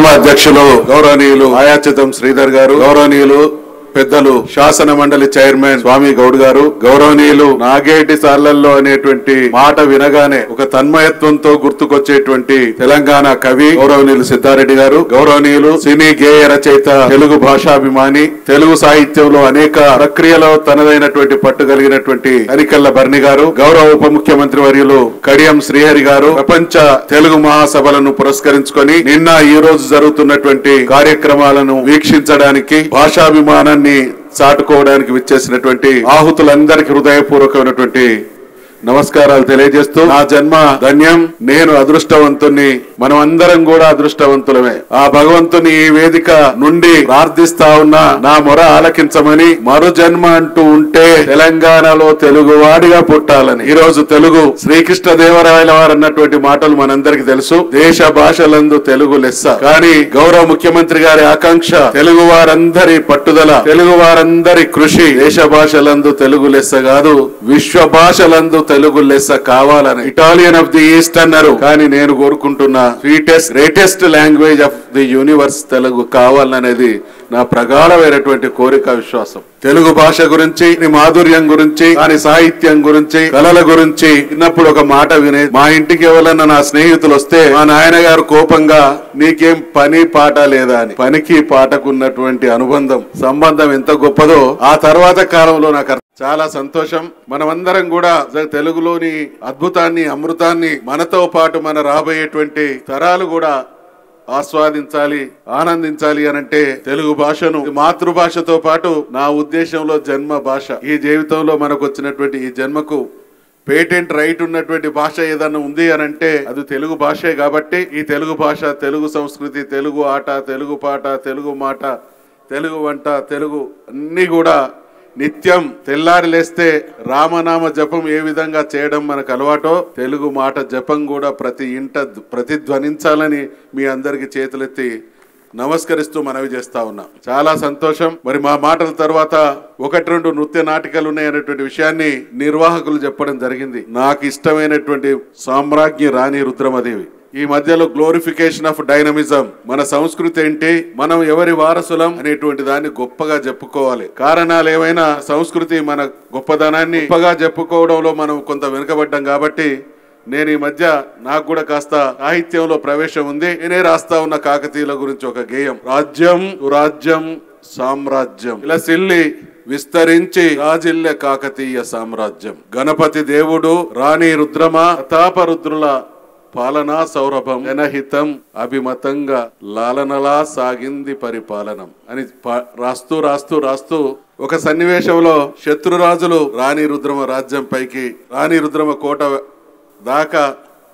ఉద్యమ అధ్యక్షులు గౌరవనీయులు ఆయాచితం శ్రీధర్ గారు గౌరవనీయులు పెద్దలు శాసన మండలి చైర్మన్ స్వామి గౌడ్ గారు గౌరవనీయులు నాగేటి సార్లల్లో అనేటువంటి మాట వినగానే ఒక తన్మయత్వంతో గుర్తుకొచ్చేటువంటి తెలంగాణ కవి గౌరవనీయులు సిద్ధారెడ్డి గారు గౌరవనీయులు సినీ గేయ రచయిత తెలుగు భాషాభిమాని తెలుగు సాహిత్యంలో అనేక ప్రక్రియలో తనదైనటువంటి పట్టు కలిగినటువంటి కనికల్ల బర్ని గారు గౌరవ ఉప ముఖ్యమంత్రి వర్యులు కడియం శ్రీహరి గారు ప్రపంచ తెలుగు మహాసభలను పురస్కరించుకొని నిన్న ఈ రోజు జరుగుతున్నటువంటి కార్యక్రమాలను వీక్షించడానికి భాషాభిమానాన్ని చాటుకోవడానికి విచ్చేసినటువంటి ఆహుతులందరికీ హృదయపూర్వకమైనటువంటి నమస్కారాలు తెలియజేస్తూ నా జన్మ ధన్యం నేను అదృష్టవంతుణ్ణి మనం అందరం కూడా అదృష్టవంతులమే ఆ భగవంతుని ఈ వేదిక నుండి ప్రార్థిస్తా ఉన్నా నా మొర ఆలకించమని మరు జన్మ అంటూ ఉంటే తెలంగాణలో తెలుగు వాడిగా పుట్టాలని ఈ రోజు తెలుగు శ్రీకృష్ణ దేవరాయల వారు అన్నటువంటి మాటలు మనందరికి తెలుసు దేశ భాషలందు తెలుగు లెస్స కానీ గౌరవ ముఖ్యమంత్రి గారి ఆకాంక్ష తెలుగు వారందరి పట్టుదల తెలుగు వారందరి కృషి దేశ భాషలందు తెలుగు లెస్స కాదు విశ్వ భాషలందు తెలుగు లెస్స కావాలని ఇటాలియన్ ఆఫ్ ది ఈస్ట్ అన్నారు కానీ నేను కోరుకుంటున్న sweetest greatest language of the universe Telugu కావాలనేది నా ప్రగాఢమైనటువంటి కోరిక విశ్వాసం తెలుగు భాష గురించి దాని మాధుర్యం గురించి దాని సాహిత్యం గురించి కళల గురించి విన్నప్పుడు ఒక మాట వినే మా ఇంటికి ఎవరన్నా నా స్నేహితులు వస్తే మా నాయన గారు కోపంగా నీకేం పని పాట లేదా అని పనికి పాటకున్నటువంటి అనుబంధం సంబంధం ఎంత గొప్పదో ఆ తర్వాత కాలంలో నాకు అర్థం- చాలా సంతోషం మనమందరం కూడా జ- తెలుగులోని అద్భుతాన్ని అమృతాన్ని మనతో పాటు మన రాబోయేటువంటి తరాలు కూడా ఆస్వాదించాలి ఆనందించాలి అనంటే తెలుగు భాషను మాతృభాషతో పాటు నా ఉద్దేశంలో జన్మ భాష ఈ జీవితంలో మనకు వచ్చినటువంటి ఈ జన్మకు పేటెంట్ రైట్ ఉన్నటువంటి భాష ఏదన్నా ఉంది అని అంటే అది తెలుగు భాషే కాబట్టి ఈ తెలుగు భాష తెలుగు సంస్కృతి తెలుగు ఆట తెలుగు పాట తెలుగు మాట తెలుగు వంట తెలుగు అన్ని కూడా నిత్యం తెల్లారి లేస్తే రామనామ జపం ఏ విధంగా చేయడం మనకు అలవాటో తెలుగు మాట జపం కూడా ప్రతి ఇంట ప్రతిధ్వనించాలని మీ అందరికి చేతులెత్తి నమస్కరిస్తూ మనవి చేస్తా ఉన్నా చాలా సంతోషం మరి మా మాటల తర్వాత ఒకటి రెండు నృత్య నాటికలు ఉన్నాయనేటువంటి విషయాన్ని నిర్వాహకులు చెప్పడం జరిగింది నాకు ఇష్టమైనటువంటి సామ్రాజ్ఞి రాణి రుద్రమదేవి ఈ మధ్యలో గ్లోరిఫికేషన్ ఆఫ్ డైనమిజం మన సంస్కృతి ఏంటి మనం ఎవరి వారసులం అనేటువంటి దాన్ని గొప్పగా చెప్పుకోవాలి కారణాలు ఏమైనా సంస్కృతి మన గొప్పదనాన్ని గొప్పగా చెప్పుకోవడంలో మనం కొంత వెనుకబడ్డాం కాబట్టి నేను ఈ మధ్య నాకు కూడా కాస్త సాహిత్యంలో ప్రవేశం ఉంది నేనే రాస్తా ఉన్న కాకతీయుల గురించి ఒక గేయం రాజ్యం రాజ్యం సామ్రాజ్యం ఇలా సిల్లి విస్తరించి రాజిల్లె కాకతీయ సామ్రాజ్యం గణపతి దేవుడు రాణి రుద్రమ ప్రతాప రుద్రుల పాలనా సౌరభం జనహితం అభిమతంగా లాలనలా సాగింది పరిపాలనం అని పా- రాస్తూ రాస్తూ రాస్తూ ఒక సన్నివేశంలో శత్రురాజులు రాణి రుద్రమ రాజ్యం పైకి రాణి రుద్రమ కోట దాకా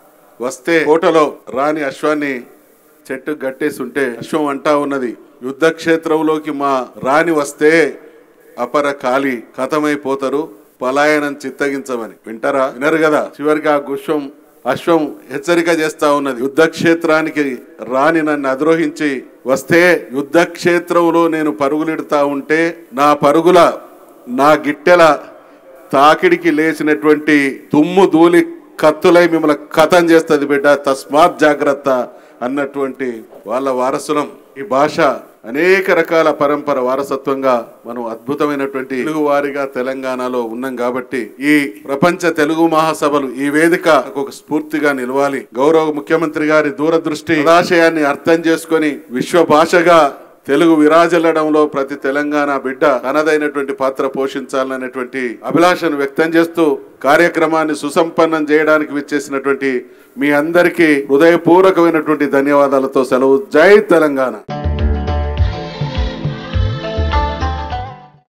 వస్తే కోటలో రాణి అశ్వాన్ని చెట్టు గట్టేసి ఉంటే అశ్వం అంటా ఉన్నది యుద్ధ క్షేత్రంలోకి మా రాణి వస్తే అపర ఖాళీ కథమైపోతారు పలాయనం చిత్తగించమని వింటారా వినరు కదా చివరికి ఆ గుష్వం అశ్వం హెచ్చరిక చేస్తా ఉన్నది యుద్ధ క్షేత్రానికి రాని నన్ను అద్రోహించి వస్తే యుద్ధ క్షేత్రంలో నేను పరుగులెడుతా ఉంటే నా పరుగుల నా గిట్టెల తాకిడికి లేచినటువంటి తుమ్ము ధూళి కత్తులై మిమ్మల్ని కథం చేస్తుంది బిడ్డ తస్మాత్ జాగ్రత్త అన్నటువంటి వాళ్ళ వారసులం ఈ భాష అనేక రకాల పరంపర వారసత్వంగా మనం అద్భుతమైనటువంటి తెలుగు వారిగా తెలంగాణలో ఉన్నాం కాబట్టి ఈ ప్రపంచ తెలుగు మహాసభలు ఈ వేదిక నాకు ఒక స్ఫూర్తిగా నిలవాలి గౌరవ ముఖ్యమంత్రి గారి దూరదృష్టి ఆశయాన్ని అర్థం చేసుకొని విశ్వ భాషగా తెలుగు విరాజిల్లడంలో ప్రతి తెలంగాణ బిడ్డ తనదైనటువంటి పాత్ర పోషించాలనేటువంటి అభిలాషను వ్యక్తం చేస్తూ కార్యక్రమాన్ని సుసంపన్నం చేయడానికి విచ్చేసినటువంటి మీ అందరికీ హృదయపూర్వకమైనటువంటి ధన్యవాదాలతో సెలవు జై తెలంగాణ